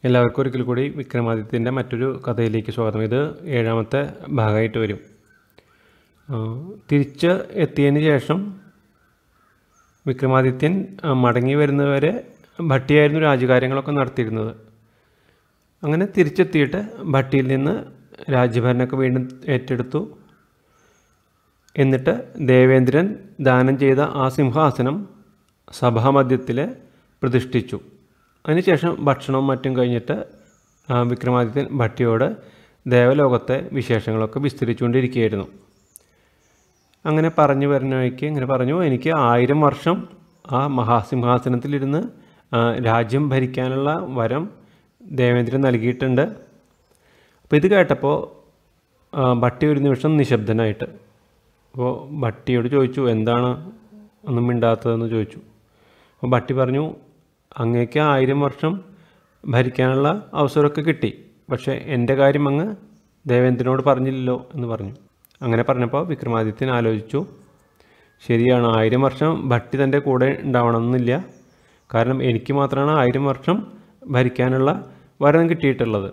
എല്ലാവർക്കും ഒരിക്കൽ കൂടി വിക്രമാദിത്യൻ്റെ മറ്റൊരു കഥയിലേക്ക് സ്വാഗതം ഇത് ഏഴാമത്തെ ഭാഗമായിട്ട് വരും ആ, തിരിച്ച് എത്തിയതിന് ശേഷം വിക്രമാദിത്യൻ ആ, മടങ്ങി വരുന്നവരെ ഭട്ടിയായിരുന്നു രാജ്യകാര്യങ്ങളൊക്കെ നടത്തിയിരുന്നത് അങ്ങനെ തിരിച്ചെത്തിയിട്ട് ഭട്ടിയിൽ നിന്ന് രാജ്യഭരണമൊക്കെ വീണ്ടും ഏറ്റെടുത്തു എന്നിട്ട് ദേവേന്ദ്രൻ ദാനം ചെയ്ത ആ സിംഹാസനം സഭാമധ്യത്തിൽ പ്രതിഷ്ഠിച്ചു അതിനുശേഷം ഭക്ഷണവും മറ്റും കഴിഞ്ഞിട്ട് ആ, വിക്രമാദിത്യൻ ഭട്ടിയോട് ദേവലോകത്തെ വിശേഷങ്ങളൊക്കെ വിസ്തരിച്ചുകൊണ്ടിരിക്കുകയായിരുന്നു അങ്ങനെ പറഞ്ഞു വരുന്ന വഴിക്ക് ഇങ്ങനെ പറഞ്ഞു എനിക്ക് ആയിരം വർഷം ആ മഹാസിംഹാസനത്തിലിരുന്ന് ആ, രാജ്യം ഭരിക്കാനുള്ള വരം ദേവേന്ദ്രൻ നൽകിയിട്ടുണ്ട് അപ്പോൾ ഇത് കേട്ടപ്പോൾ ആ, ഭട്ടി ഒരു നിമിഷം നിശബ്ദനായിട്ട് അപ്പോൾ ഭട്ടിയോട് ചോദിച്ചു എന്താണ് ഒന്നും മിണ്ടാത്തതെന്ന് ചോദിച്ചു അപ്പോൾ ഭട്ടി പറഞ്ഞു അങ്ങേക്ക് ആയിരം വർഷം ഭരിക്കാനുള്ള അവസരമൊക്കെ കിട്ടി പക്ഷേ എൻ്റെ കാര്യം അങ്ങ് ദേവേന്ദ്രനോട് പറഞ്ഞില്ലല്ലോ എന്ന് പറഞ്ഞു അങ്ങനെ പറഞ്ഞപ്പോൾ വിക്രമാദിത്യൻ ആലോചിച്ചു ശരിയാണ് ആയിരം വർഷം ഭട്ടി തൻ്റെ കൂടെ ഉണ്ടാവണമെന്നില്ല കാരണം എനിക്ക് മാത്രമാണ് ആയിരം വർഷം ഭരിക്കാനുള്ള വരം കിട്ടിയിട്ടുള്ളത്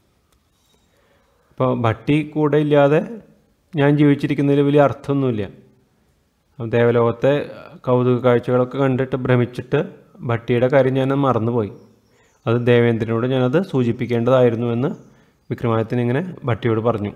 അപ്പോൾ ഭട്ടി കൂടെ ഇല്ലാതെ ഞാൻ ജീവിച്ചിരിക്കുന്നതിൽ വലിയ അർത്ഥമൊന്നുമില്ല അപ്പോൾ ദേവലോകത്തെ കൗതുക കാഴ്ചകളൊക്കെ കണ്ടിട്ട് ഭ്രമിച്ചിട്ട് ഭട്ടിയുടെ കാര്യം ഞാൻ മറന്നുപോയി അത് ദേവേന്ദ്രനോട് ഞാനത് സൂചിപ്പിക്കേണ്ടതായിരുന്നുവെന്ന് വിക്രമാദിത്യൻ ഇങ്ങനെ ഭട്ടിയോട് പറഞ്ഞു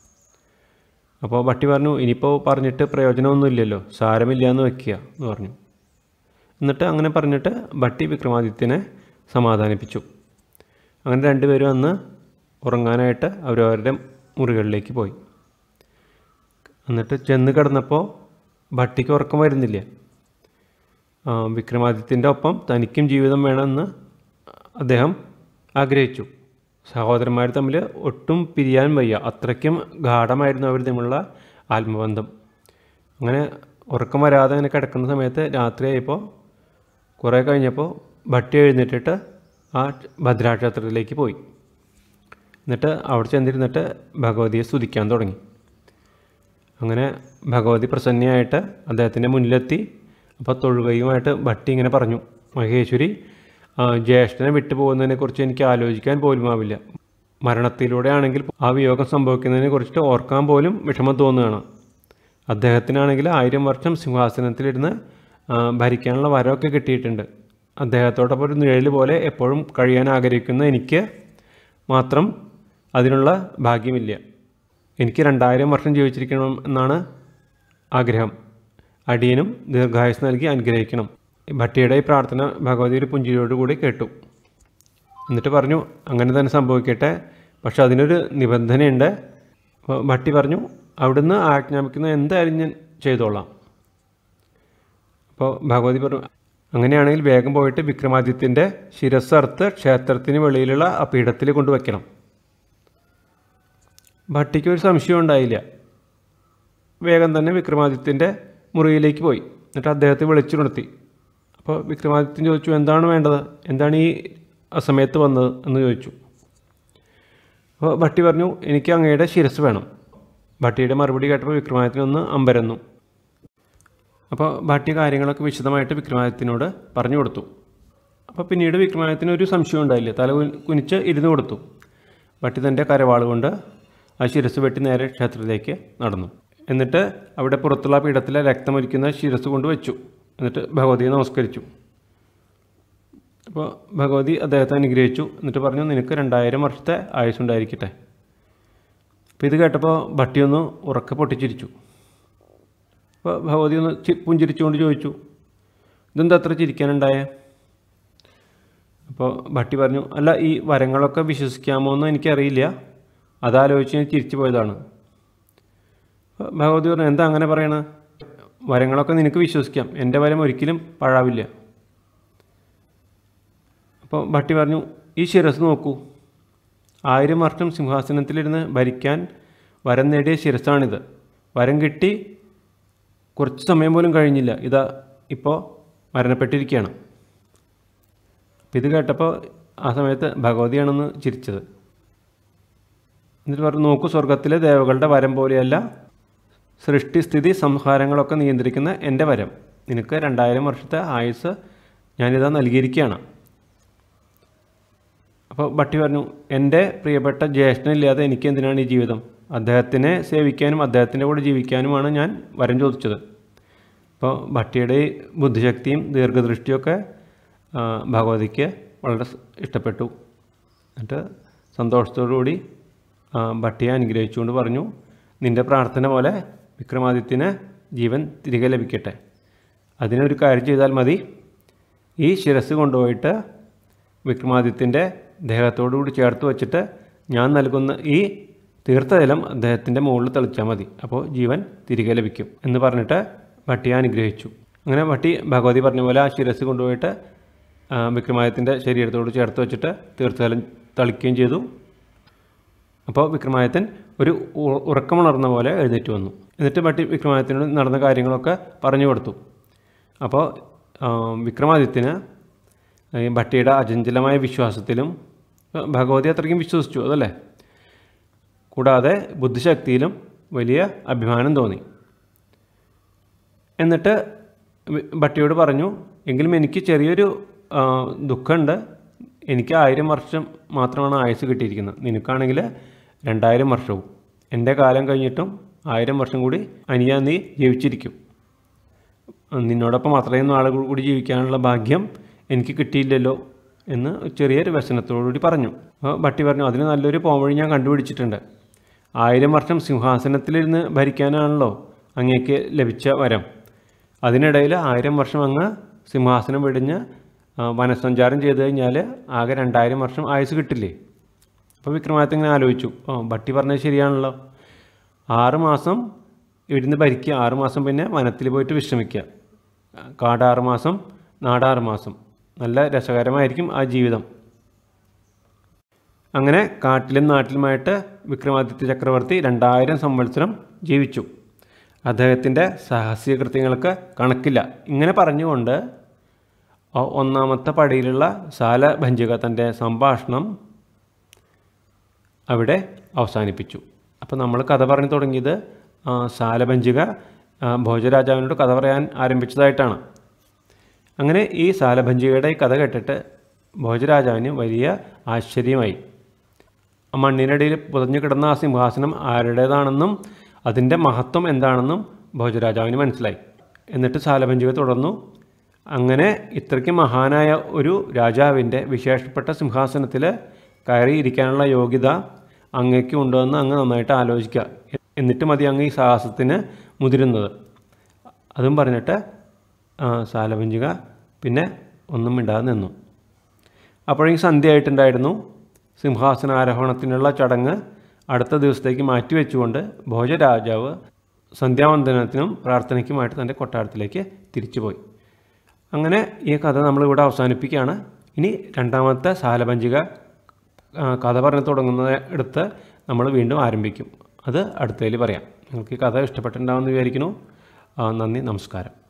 അപ്പോൾ ഭട്ടി പറഞ്ഞു ഇനിയിപ്പോൾ പറഞ്ഞിട്ട് പ്രയോജനമൊന്നുമില്ലല്ലോ സാരമില്ല എന്ന് വെക്കുക എന്ന് പറഞ്ഞു എന്നിട്ട് അങ്ങനെ പറഞ്ഞിട്ട് ഭട്ടി വിക്രമാദിത്യനെ സമാധാനിപ്പിച്ചു അങ്ങനെ രണ്ടുപേരും അന്ന് ഉറങ്ങാനായിട്ട് അവരവരുടെ മുറികളിലേക്ക് പോയി എന്നിട്ട് ചെന്ന് കിടന്നപ്പോൾ ഭട്ടിക്ക് ഉറക്കം വരുന്നില്ല ആ, വിക്രമാദിത്യൻ്റെ ഒപ്പം തനിക്കും ജീവിതം വേണമെന്ന് അദ്ദേഹം ആഗ്രഹിച്ചു സഹോദരന്മാർ തമ്മിൽ ഒട്ടും പിരിയാൻ വയ്യ അത്രയ്ക്കും ഗാഠമായിരുന്നു അവർ തമ്മിലുള്ള ആത്മബന്ധം അങ്ങനെ ഉറക്കം വരാതെ അങ്ങനെ കിടക്കുന്ന സമയത്ത് രാത്രിയായപ്പോൾ കുറേ കഴിഞ്ഞപ്പോൾ ഭട്ടി എഴുന്നേറ്റിട്ട് ആ ഭദ്രാക്ഷേത്രത്തിലേക്ക് പോയി എന്നിട്ട് അവിടെ ചെന്നിരുന്നിട്ട് ഭഗവതിയെ സ്തുതിക്കാൻ തുടങ്ങി അങ്ങനെ ഭഗവതി പ്രസന്നയായിട്ട് അദ്ദേഹത്തിൻ്റെ മുന്നിലെത്തി അപ്പോൾ തൊഴുകയുമായിട്ട് ഭട്ടി ഇങ്ങനെ പറഞ്ഞു മഹേശ്വരി ആ, ജ്യേഷ്ഠനെ വിട്ടു പോകുന്നതിനെക്കുറിച്ച് എനിക്ക് ആലോചിക്കാൻ പോലും ആവില്ല മരണത്തിലൂടെ ആണെങ്കിൽ ആ വിയോഗം സംഭവിക്കുന്നതിനെ കുറിച്ചിട്ട് ഓർക്കാൻ പോലും വിഷമം തോന്നുകയാണ് അദ്ദേഹത്തിനാണെങ്കിൽ ആയിരം വർഷം സിംഹാസനത്തിലിരുന്ന് ആ, ഭരിക്കാനുള്ള വരമൊക്കെ കിട്ടിയിട്ടുണ്ട് അദ്ദേഹത്തോടൊപ്പം ഒരു നിഴൽ പോലെ എപ്പോഴും കഴിയാൻ ആഗ്രഹിക്കുന്ന എനിക്ക് മാത്രം അതിനുള്ള ഭാഗ്യമില്ല എനിക്ക് രണ്ടായിരം വർഷം ജീവിച്ചിരിക്കണം എന്നാണ് ആഗ്രഹം അടിയനും ദീർഘായുസ് നൽകി അനുഗ്രഹിക്കണം ഭട്ടിയുടെ ഈ പ്രാർത്ഥന ഭഗവതി ഒരു പുഞ്ചിരിയോടുകൂടി കേട്ടു എന്നിട്ട് പറഞ്ഞു അങ്ങനെ തന്നെ സംഭവിക്കട്ടെ പക്ഷെ അതിനൊരു നിബന്ധനയുണ്ട് അപ്പോൾ ഭട്ടി പറഞ്ഞു അവിടുന്ന് ആജ്ഞാപിക്കുന്ന എന്തായാലും ഞാൻ ചെയ്തോളാം അപ്പോൾ ഭഗവതി പറഞ്ഞു അങ്ങനെയാണെങ്കിൽ വേഗം പോയിട്ട് വിക്രമാദിത്യൻ്റെ ശിരസ്സർത്ത് ക്ഷേത്രത്തിന് വെളിയിലുള്ള ആ പീഠത്തിൽ കൊണ്ടുവയ്ക്കണം ഭട്ടിക്ക് ഒരു സംശയം ഉണ്ടായില്ല വേഗം തന്നെ വിക്രമാദിത്യൻ്റെ മുറിയിലേക്ക് പോയി എന്നിട്ട് അദ്ദേഹത്തെ വിളിച്ചുണർത്തി അപ്പോൾ വിക്രമാദിത്യൻ ചോദിച്ചു എന്താണ് വേണ്ടത് എന്താണ് ഈ അസമയത്ത് വന്നത് എന്ന് ചോദിച്ചു അപ്പോൾ ഭട്ടി പറഞ്ഞു എനിക്ക് അങ്ങയുടെ ശിരസ് വേണം ഭട്ടിയുടെ മറുപടി കേട്ടപ്പോൾ വിക്രമാദിത്യൻ ഒന്ന് അമ്പരന്നു അപ്പോൾ ഭട്ടി കാര്യങ്ങളൊക്കെ വിശദമായിട്ട് വിക്രമാദിത്യനോട് പറഞ്ഞു കൊടുത്തു അപ്പോൾ പിന്നീട് വിക്രമാദിത്യന് ഒരു സംശയം ഉണ്ടായില്ല തല കുനി- കുനിച്ച് ഇരുന്ന് കൊടുത്തു ഭട്ടി തൻ്റെ കരവാൾ കൊണ്ട് ആ ശിരസ് വെട്ടി നേരെ ക്ഷേത്രത്തിലേക്ക് നടന്നു എന്നിട്ട് അവിടെ പുറത്തുള്ള പീഠത്തിലെ രക്തമൊലിക്കുന്ന ശിരസ് കൊണ്ട് വെച്ചു എന്നിട്ട് ഭഗവതിയെ നമസ്കരിച്ചു അപ്പോൾ ഭഗവതി അദ്ദേഹത്തെ അനുഗ്രഹിച്ചു എന്നിട്ട് പറഞ്ഞു നിനക്ക് രണ്ടായിരം വർഷത്തെ ആയുസ്സുണ്ടായിരിക്കട്ടെ അപ്പോൾ ഇത് കേട്ടപ്പോൾ ഭട്ടിയൊന്ന് ഉറക്കെ പൊട്ടിച്ചിരിച്ചു അപ്പോൾ ഭഗവതി ഒന്ന് ചി പുഞ്ചിരിച്ചുകൊണ്ട് ചോദിച്ചു ഇതെന്താ അത്ര ചിരിക്കാനുണ്ടായേ അപ്പോൾ ഭട്ടി പറഞ്ഞു അല്ല ഈ വരങ്ങളൊക്കെ വിശ്വസിക്കാമോ എന്ന് എനിക്കറിയില്ല അതാലോചിച്ച് ഞാൻ ചിരിച്ചു പോയതാണ് അപ്പോൾ ഭഗവതി പറഞ്ഞു എന്താ അങ്ങനെ പറയണ വരങ്ങളൊക്കെ നിനക്ക് വിശ്വസിക്കാം എൻ്റെ വരം ഒരിക്കലും പാഴാവില്ല അപ്പോൾ ഭട്ടി പറഞ്ഞു ഈ ശിരസ് നോക്കൂ ആയിരം വർഷം സിംഹാസനത്തിലിരുന്ന് ഭരിക്കാൻ വരം നേടിയ ശിരസാണിത് വരം കിട്ടി കുറച്ച് സമയം പോലും കഴിഞ്ഞില്ല ഇതാ ഇപ്പോൾ മരണപ്പെട്ടിരിക്കുകയാണ് അപ്പം ഇത് കേട്ടപ്പോൾ ആ സമയത്ത് ഭഗവതിയാണെന്ന് ചിരിച്ചത് എന്നിട്ട് പറഞ്ഞു നോക്കൂ സ്വർഗത്തിലെ ദേവകളുടെ വരം പോലെയല്ല സൃഷ്ടിസ്ഥിതി സംഹാരങ്ങളൊക്കെ നിയന്ത്രിക്കുന്ന എൻ്റെ വരം നിനക്ക് രണ്ടായിരം വർഷത്തെ ആയുസ് ഞാനിതാ നൽകിയിരിക്കുകയാണ് അപ്പോൾ അപ്പോൾ ഭട്ടി പറഞ്ഞു എൻ്റെ പ്രിയപ്പെട്ട ജ്യേഷ്ഠനില്ലാതെ എനിക്ക് എന്തിനാണ് ഈ ജീവിതം അദ്ദേഹത്തിനെ സേവിക്കാനും അദ്ദേഹത്തിൻ്റെ കൂടെ ജീവിക്കാനുമാണ് ഞാൻ വരം ചോദിച്ചത് അപ്പോൾ ഭട്ടിയുടെ ഈ ബുദ്ധിശക്തിയും ദീർഘദൃഷ്ടിയൊക്കെ ആ, ഭഗവതിക്ക് വളരെ സ് ഇഷ്ടപ്പെട്ടു എന്നിട്ട് സന്തോഷത്തോടുകൂടി ആ, ഭട്ടിയെ അനുഗ്രഹിച്ചുകൊണ്ട് പറഞ്ഞു നിൻ്റെ പ്രാർത്ഥന പോലെ വിക്രമാദിത്യന് ജീവൻ തിരികെ ലഭിക്കട്ടെ അതിനൊരു കാര്യം ചെയ്താൽ മതി ഈ ശിരസ് കൊണ്ടുപോയിട്ട് വിക്രമാദിത്യൻ്റെ ദേഹത്തോടുകൂടി ചേർത്ത് വെച്ചിട്ട് ഞാൻ നൽകുന്ന ഈ തീർത്ഥജലം അദ്ദേഹത്തിൻ്റെ മുകളിൽ തെളിച്ചാൽ മതി അപ്പോൾ ജീവൻ തിരികെ ലഭിക്കും എന്ന് പറഞ്ഞിട്ട് ഭട്ടിയെ അനുഗ്രഹിച്ചു അങ്ങനെ ഭട്ടി ഭഗവതി പറഞ്ഞ പോലെ ആ ശിരസ് കൊണ്ടുപോയിട്ട് ആ, വിക്രമാദിത്യൻ്റെ ശരീരത്തോട് ചേർത്ത് വെച്ചിട്ട് തീർത്ഥജലം തളിക്കുകയും ചെയ്തു അപ്പോൾ വിക്രമാദിത്യൻ ഒരു ഉ- ഉറക്കമുണർന്ന പോലെ എഴുന്നേറ്റ് വന്നു എന്നിട്ട് ഭട്ടി വിക്രമാദിത്യനോട് നടന്ന കാര്യങ്ങളൊക്കെ പറഞ്ഞു കൊടുത്തു അപ്പോൾ ആ, വിക്രമാദിത്യന് ഈ ഭട്ടിയുടെ അചഞ്ചലമായ വിശ്വാസത്തിലും ആ, ഭഗവതി അത്രയ്ക്കും വിശ്വസിച്ചു അതല്ലേ കൂടാതെ ബുദ്ധിശക്തിയിലും വലിയ അഭിമാനം തോന്നി എന്നിട്ട് വി- ഭട്ടിയോട് പറഞ്ഞു എങ്കിലും എനിക്ക് ചെറിയൊരു ആ, ദുഃഖമുണ്ട് എനിക്ക് ആയിരം വർഷം മാത്രമാണ് ആയുസ് കിട്ടിയിരിക്കുന്നത് നിനക്കാണെങ്കിൽ രണ്ടായിരം വർഷവും എൻ്റെ കാലം കഴിഞ്ഞിട്ടും ആയിരം വർഷം കൂടി അനിയ നീ ജീവിച്ചിരിക്കും നിന്നോടൊപ്പം അത്രയും നാൾ കൂടി ജീവിക്കാനുള്ള ഭാഗ്യം എനിക്ക് കിട്ടിയില്ലല്ലോ എന്ന് ചെറിയൊരു വ്യസനത്തോടുകൂടി പറഞ്ഞു അപ്പോൾ ഭട്ടി പറഞ്ഞു അതിന് നല്ലൊരു പോംവഴി ഞാൻ കണ്ടുപിടിച്ചിട്ടുണ്ട് ആയിരം വർഷം സിംഹാസനത്തിലിരുന്ന് ഭരിക്കാനാണല്ലോ അങ്ങേക്ക് ലഭിച്ച വരം അതിനിടയിൽ ആയിരം വർഷം അങ്ങ് സിംഹാസനം വെടിഞ്ഞ് ആ, വനസഞ്ചാരം ചെയ്തു കഴിഞ്ഞാൽ ആകെ രണ്ടായിരം വർഷം ആയുസ് കിട്ടില്ലേ അപ്പോൾ വിക്രമാദിത്യ ഇങ്ങനെ ആലോചിച്ചു ഓ ഭട്ടി പറഞ്ഞത് ശരിയാണല്ലോ ആറ് മാസം ഇവിടുന്ന് ഭരിക്കുക ആറ് മാസം പിന്നെ വനത്തിൽ പോയിട്ട് വിശ്രമിക്കുക കാട് ആറ് മാസം നാടാറ് മാസം നല്ല രസകരമായിരിക്കും ആ ജീവിതം അങ്ങനെ കാട്ടിലും നാട്ടിലുമായിട്ട് വിക്രമാദിത്യ ചക്രവർത്തി രണ്ടായിരം സംവത്സരം ജീവിച്ചു അദ്ദേഹത്തിൻ്റെ സാഹസിക കൃത്യങ്ങൾക്ക് കണക്കില്ല ഇങ്ങനെ പറഞ്ഞുകൊണ്ട് ഒ- ഒന്നാമത്തെ പടിയിലുള്ള സാലഭഞ്ചിക തൻ്റെ സംഭാഷണം അവിടെ അവസാനിപ്പിച്ചു അപ്പോൾ നമ്മൾ കഥ പറഞ്ഞു തുടങ്ങിയത് ആ, സാലഭഞ്ചിക ആ, ഭോജരാജാവിനോട് കഥ പറയാൻ ആരംഭിച്ചതായിട്ടാണ് അങ്ങനെ ഈ സാലഭഞ്ചികയുടെ ഈ കഥ കേട്ടിട്ട് ഭോജരാജാവിന് വലിയ ആശ്ചര്യമായി ആ മണ്ണിനടിയിൽ പുതഞ്ഞു കിടന്ന ആ സിംഹാസനം ആരുടേതാണെന്നും അതിൻ്റെ മഹത്വം എന്താണെന്നും ഭോജരാജാവിന് മനസ്സിലായി എന്നിട്ട് സാലഭഞ്ചിക തുടർന്നു അങ്ങനെ ഇത്രയ്ക്ക് മഹാനായ ഒരു രാജാവിൻ്റെ വിശേഷപ്പെട്ട സിംഹാസനത്തിൽ കയറിയിരിക്കാനുള്ള യോഗ്യത അങ്ങയ്ക്ക് ഉണ്ടോ എന്ന് അങ്ങ് നന്നായിട്ട് ആലോചിക്കുക എന്നിട്ട് മതി അങ്ങ് ഈ സാഹസത്തിന് മുതിരുന്നത് അതും പറഞ്ഞിട്ട് ആ, സാലഭഞ്ചിക പിന്നെ ഒന്നും മിണ്ടാതെ നിന്നു അപ്പോഴേക്കും സന്ധ്യയായിട്ടുണ്ടായിരുന്നു സിംഹാസനാരോഹണത്തിനുള്ള ചടങ്ങ് അടുത്ത ദിവസത്തേക്ക് മാറ്റിവെച്ചുകൊണ്ട് ഭോജരാജാവ് സന്ധ്യാവന്ദനത്തിനും പ്രാർത്ഥനയ്ക്കുമായിട്ട് തൻ്റെ കൊട്ടാരത്തിലേക്ക് തിരിച്ചുപോയി അങ്ങനെ ഈ കഥ നമ്മളിവിടെ അവസാനിപ്പിക്കുകയാണ് ഇനി രണ്ടാമത്തെ സാലഭഞ്ചിക ആ, കഥ പറഞ്ഞു തുടങ്ങുന്ന എടുത്ത് നമ്മൾ വീണ്ടും ആരംഭിക്കും അത് അടുത്തതിൽ പറയാം നിങ്ങൾക്ക് ഈ കഥ ഇഷ്ടപ്പെട്ടിട്ടുണ്ടാവുമെന്ന് വിചാരിക്കുന്നു ആ, നന്ദി നമസ്കാരം